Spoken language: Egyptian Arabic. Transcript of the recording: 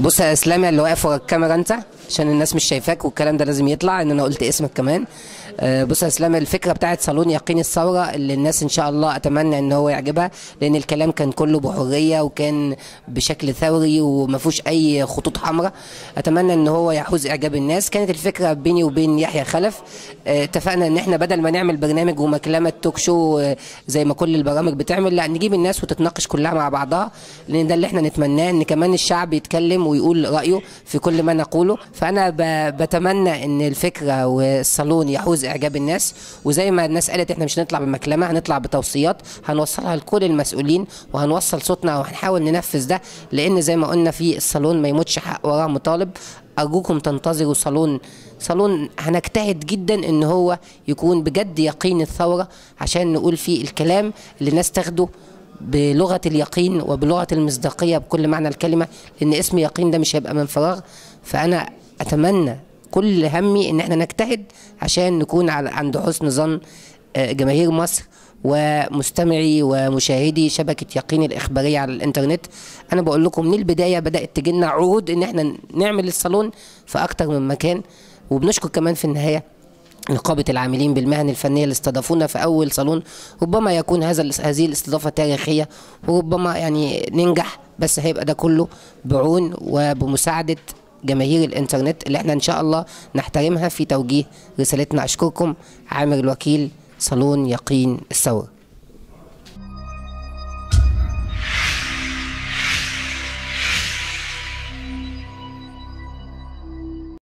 بص يا اسلام اللي واقف ورا الكاميرا انت عشان الناس مش شايفاك والكلام ده لازم يطلع ان انا قلت اسمك كمان آه، بص يا اسلام الفكره بتاعت صالون يقين الثوره اللي الناس ان شاء الله اتمنى ان هو يعجبها لان الكلام كان كله بحريه وكان بشكل ثوري وما فيهوش اي خطوط حمراء اتمنى ان هو يحوز اعجاب الناس كانت الفكره بيني وبين يحيى خلف آه، اتفقنا ان احنا بدل ما نعمل برنامج ومكلمه توك شو آه، زي ما كل البرامج بتعمل لا نجيب الناس وتتناقش كلها مع بعضها لان ده اللي احنا نتمناه ان كمان الشعب يتكلم ويقول رايه في كل ما نقوله فانا ب- بتمنى ان الفكره والصالون يحوز اعجاب الناس وزي ما الناس قالت احنا مش هنطلع بمكلمه هنطلع بتوصيات هنوصلها لكل المسؤولين وهنوصل صوتنا وهنحاول ننفذ ده لان زي ما قلنا في الصالون ما يموتش حق وراه مطالب ارجوكم تنتظروا صالون صالون هنجتهد جدا ان هو يكون بجد يقين الثوره عشان نقول فيه الكلام اللي الناس تاخده بلغه اليقين وبلغه المصداقيه بكل معنى الكلمه لان اسم يقين ده مش هيبقى من فراغ فانا اتمنى كل همي ان احنا نجتهد عشان نكون على عند حسن ظن آه، جماهير مصر ومستمعي ومشاهدي شبكه يقين الاخباريه على الانترنت انا بقول لكم من البدايه بدات تجينا عروض ان احنا نعمل الصالون في اكتر من مكان وبنشكر كمان في النهايه نقابة العاملين بالمهن الفنية اللي استضافونا في أول صالون ربما يكون هذا هذه الاستضافة تاريخية وربما يعني ننجح بس هيبقى ده كله بعون وبمساعدة جماهير الإنترنت اللي احنا إن شاء الله نحترمها في توجيه رسالتنا أشكركم عامر الوكيل صالون يقين الثورة